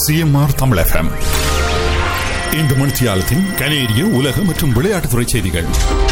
CMR Tamil FM இந்த மணித்தியாலத்தின் கனேடிய உலக மற்றும் விளையாட்டுத்துறை செய்திகள்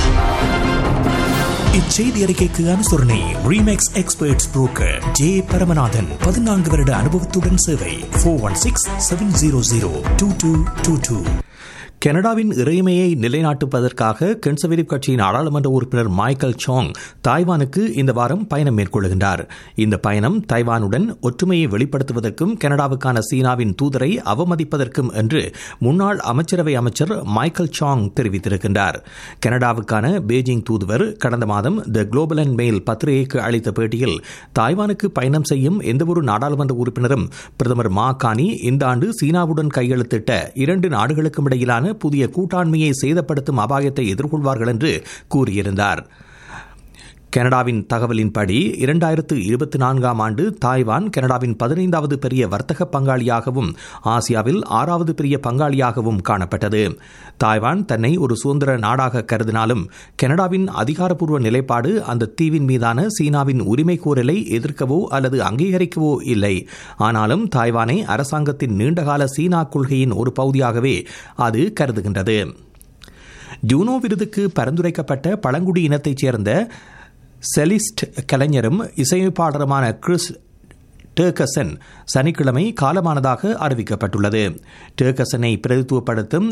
இச்செய்தி அறிக்கைக்கு அனுசரணை Remax experts broker J Paramanathan பதினான்கு வருட அனுபவத்துடன் சேவை four one six seven zero zero two two two two கனடாவின் இறைமையை நிலைநாட்டுவதற்காக கன்சர்வேட்டிவ் கட்சியின் நாடாளுமன்ற உறுப்பினர் மைக்கேல் சாங் தாய்வானுக்கு இந்த வாரம் பயணம் மேற்கொள்கின்றார் இந்த பயணம் தைவானுடன் ஒற்றுமையை வெளிப்படுத்துவதற்கும் கனடாவுக்கான சீனாவின் தூதரை அவமதிப்பதற்கும் என்று முன்னாள் அமைச்சரவை அமைச்சர் மைக்கேல் சாங் தெரிவித்திருக்கின்றார் கனடாவுக்கான பெய்ஜிங் தூதுவர் கடந்த மாதம் த குளோபல் அண்ட் மெயில் பத்திரிகைக்கு அளித்த பேட்டியில் தாய்வானுக்கு பயணம் செய்யும் எந்தவொரு நாடாளுமன்ற உறுப்பினரும் பிரதமர் மா கானி இந்த ஆண்டு சீனாவுடன் கையெழுத்திட்ட இரண்டு நாடுகளுக்கும் இடையிலான புதிய கூட்டாண்மையை சேதப்படுத்தும் அபாயத்தை எதிர்கொள்வார்கள் என்று கூறியிருந்தார் கனடாவின் தகவலின்படி இரண்டாயிரத்து இருபத்தி நான்காம் ஆண்டு தாய்வான் கனடாவின் பதினைந்தாவது பெரிய வர்த்தக பங்காளியாகவும் ஆசியாவில் ஆறாவது பெரிய பங்காளியாகவும் காணப்பட்டது தாய்வான் தன்னை ஒரு சுதந்திர நாடாக கருதினாலும் கனடாவின் அதிகாரப்பூர்வ நிலைப்பாடு அந்த தீவின் மீதான சீனாவின் உரிமை கோரலை எதிர்க்கவோ அல்லது அங்கீகரிக்கவோ இல்லை ஆனாலும் தாய்வானை அரசாங்கத்தின் நீண்டகால சீனா கொள்கையின் ஒரு பகுதியாகவே அது கருதுகின்றது ஜூனோ விருதுக்கு பரிந்துரைக்கப்பட்ட பழங்குடி இனத்தைச் சேர்ந்த செலிஸ்ட் கலைஞரும் இசையமைப்பாளருமான கிறிஸ் டேர்கசன் சனிக்கிழமை காலமானதாக அறிவிக்கப்பட்டுள்ளது டேர்கசனை பிரதித்துவப்படுத்தும்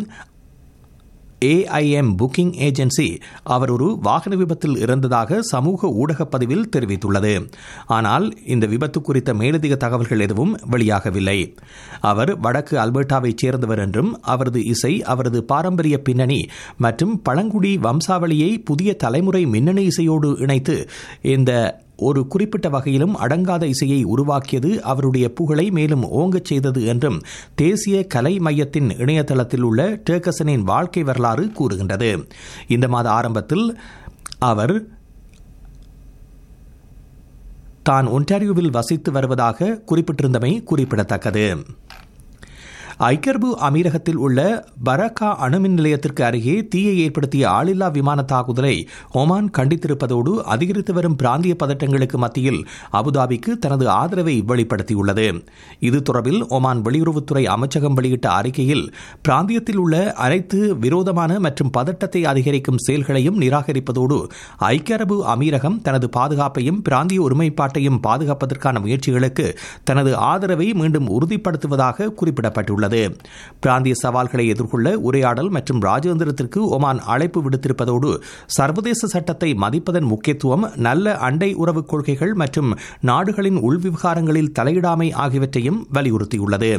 ஏஐஎம் புக்கிங் ஏஜென்சி அவர் ஒரு வாகன விபத்தில் இறந்ததாக சமூக ஊடக பதிவில் தெரிவித்துள்ளது ஆனால் இந்த விபத்து குறித்த மேலதிக தகவல்கள் எதுவும் வெளியாகவில்லை அவர் வடக்கு அல்பர்டாவைச் சேர்ந்தவர் என்றும் அவரது இசை அவரது பாரம்பரிய பின்னணி மற்றும் பழங்குடி வம்சாவளியை புதிய தலைமுறை மின்னணு இசையோடு இணைத்து இந்த ஒரு குறிப்பிட்ட வகையிலும் அடங்காத இசையை உருவாக்கியது அவருடைய புகழை மேலும் ஓங்கச் செய்தது என்றும் தேசிய கலை மையத்தின் இணையதளத்தில் உள்ள டேக்கசனின் வாழ்க்கை வரலாறு கூறுகின்றது இந்த மாத ஆரம்பத்தில் அவர் தான் ஒன்டாரியோவில் வசித்து வருவதாக குறிப்பிட்டிருந்தமை குறிப்பிடத்தக்கது ஐக்கர்பு அமீரகத்தில் உள்ள பரக்கா அணுமின் நிலையத்திற்கு அருகே தீயை ஏற்படுத்திய ஆளில்லா விமான தாக்குதலை ஒமான் கண்டித்திருப்பதோடு அதிகரித்து வரும் பிராந்திய பதட்டங்களுக்கு மத்தியில் அபுதாபிக்கு தனது ஆதரவை வெளிப்படுத்தியுள்ளது இது தொடர்பில் ஒமான் வெளியுறவுத்துறை அமைச்சகம் வெளியிட்ட அறிக்கையில் பிராந்தியத்தில் உள்ள அனைத்து விரோதமான மற்றும் பதட்டத்தை அதிகரிக்கும் செயல்களையும் நிராகரிப்பதோடு ஐக்கிய அரபு அமீரகம் தனது பாதுகாப்பையும் பிராந்திய ஒருமைப்பாட்டையும் பாதுகாப்பதற்கான முயற்சிகளுக்கு தனது ஆதரவை மீண்டும் உறுதிப்படுத்துவதாக குறிப்பிடப்பட்டுள்ளது உள்ளது பிராந்திய சவால்களை எதிர்கொள்ள உரையாடல் மற்றும் ராஜேந்திரத்திற்கு ஒமான் அழைப்பு விடுத்திருப்பதோடு சர்வதேச சட்டத்தை மதிப்பதன் முக்கியத்துவம் நல்ல அண்டை உறவு கொள்கைகள் மற்றும் நாடுகளின் உள்விவகாரங்களில் தலையிடாமை ஆகியவற்றையும் வலியுறுத்தியுள்ளது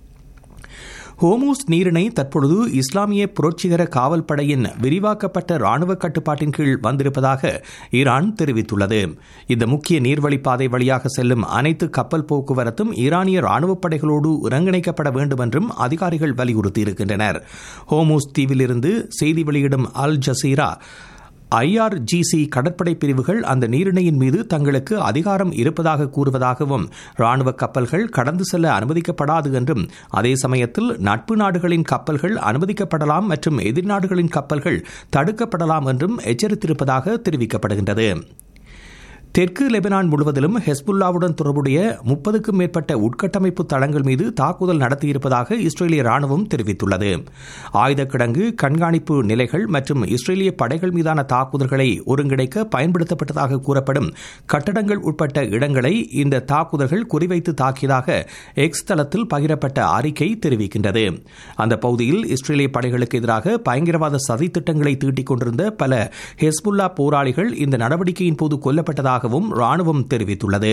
ஹோமூஸ் நீரிணை தற்பொழுது இஸ்லாமிய புரட்சிகர காவல் படையின் விரிவாக்கப்பட்ட ராணுவ கட்டுப்பாட்டின் கீழ் வந்திருப்பதாக ஈரான் தெரிவித்துள்ளது இந்த முக்கிய நீர்வழிப்பாதை வழியாக செல்லும் அனைத்து கப்பல் போக்குவரத்தும் ஈரானிய ராணுவ படைகளோடு ஒருங்கிணைக்கப்பட வேண்டும் என்றும் அதிகாரிகள் வலியுறுத்தியிருக்கின்றனர் ஹோமூஸ் தீவிலிருந்து செய்தி வெளியிடும் அல் ஜசீரா ஐஆர்ஜிசி கடற்படை பிரிவுகள் அந்த நீரிணையின் மீது தங்களுக்கு அதிகாரம் இருப்பதாக கூறுவதாகவும் ராணுவ கப்பல்கள் கடந்து செல்ல அனுமதிக்கப்படாது என்றும் அதே சமயத்தில் நட்பு நாடுகளின் கப்பல்கள் அனுமதிக்கப்படலாம் மற்றும் எதிர்நாடுகளின் கப்பல்கள் தடுக்கப்படலாம் என்றும் எச்சரித்திருப்பதாக தெரிவிக்கப்படுகின்றது தெற்கு லெபனான் முழுவதிலும் ஹெஸ்புல்லாவுடன் தொடர்புடைய முப்பதுக்கும் மேற்பட்ட உட்கட்டமைப்பு தளங்கள் மீது தாக்குதல் நடத்தியிருப்பதாக இஸ்ரேலிய ராணுவம் தெரிவித்துள்ளது ஆயுத கிடங்கு கண்காணிப்பு நிலைகள் மற்றும் இஸ்ரேலிய படைகள் மீதான தாக்குதல்களை ஒருங்கிணைக்க பயன்படுத்தப்பட்டதாக கூறப்படும் கட்டடங்கள் உட்பட்ட இடங்களை இந்த தாக்குதல்கள் குறிவைத்து தாக்கியதாக எக்ஸ் தளத்தில் பகிரப்பட்ட அறிக்கை தெரிவிக்கின்றது அந்த பகுதியில் இஸ்ரேலிய படைகளுக்கு எதிராக பயங்கரவாத சதித்திட்டங்களை தீட்டிக் கொண்டிருந்த பல ஹெஸ்புல்லா போராளிகள் இந்த நடவடிக்கையின் போது கொல்லப்பட்டதாக உள்ளதாகவும் ராணுவம் தெரிவித்துள்ளது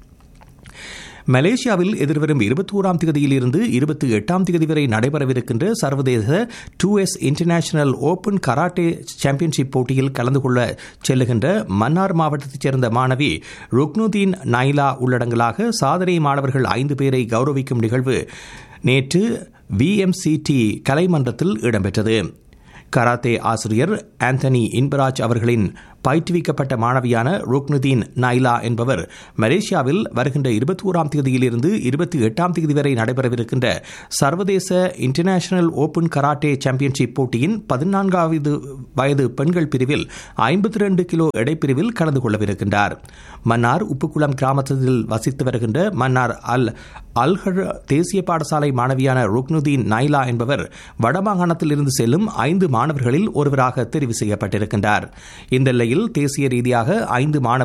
மலேசியாவில் எதிர்வரும் இருபத்தி ஓராம் தேதியிலிருந்து இருபத்தி எட்டாம் தேதி வரை நடைபெறவிருக்கின்ற சர்வதேச two S international open karate championship போட்டியில் கலந்து கொள்ள செல்லுகின்ற மன்னார் மாவட்டத்தைச் சேர்ந்த மாணவி ருக்னுதீன் நைலா உள்ளடங்கலாக சாதனை மாணவர்கள் ஐந்து பேரை கௌரவிக்கும் நிகழ்வு நேற்று விஎம்சிடி கலைமன்றத்தில் இடம்பெற்றது கராத்தே ஆசிரியர் ஆந்தனி இன்பராஜ் அவர்களின் பயிற்றுவிக்கப்பட்ட மாணவியான ருக்னுதீன் நைலா என்பவர் மலேசியாவில் வருகின்ற இருபத்தி ஓராம் தேதியிலிருந்து இருபத்தி எட்டாம் தேதி வரை நடைபெறவிருக்கின்ற சர்வதேச இன்டர்நேஷனல் ஓபன் கராட்டே சாம்பியன்ஷிப் போட்டியின் பதினான்காவது வயது பெண்கள் பிரிவில் ஐம்பத்தி ரெண்டு கிலோ எடைப்பிரிவில் கலந்து கொள்ளவிருக்கின்றார் மன்னார் உப்புக்குளம் கிராமத்தில் வசித்து வருகின்ற மன்னார் அல் அல்ஹர் தேசிய பாடசாலை மாணவியான ருக்னுதீன் நைலா என்பவர் வடமாகாணத்தில் இருந்து செல்லும் ஐந்து மாணவர்களில் ஒருவராக தெரிவு செய்யப்பட்டிருக்கின்றார் இந்த நிலையில் தேசிய ரீதியாக ஐந்து மாணவ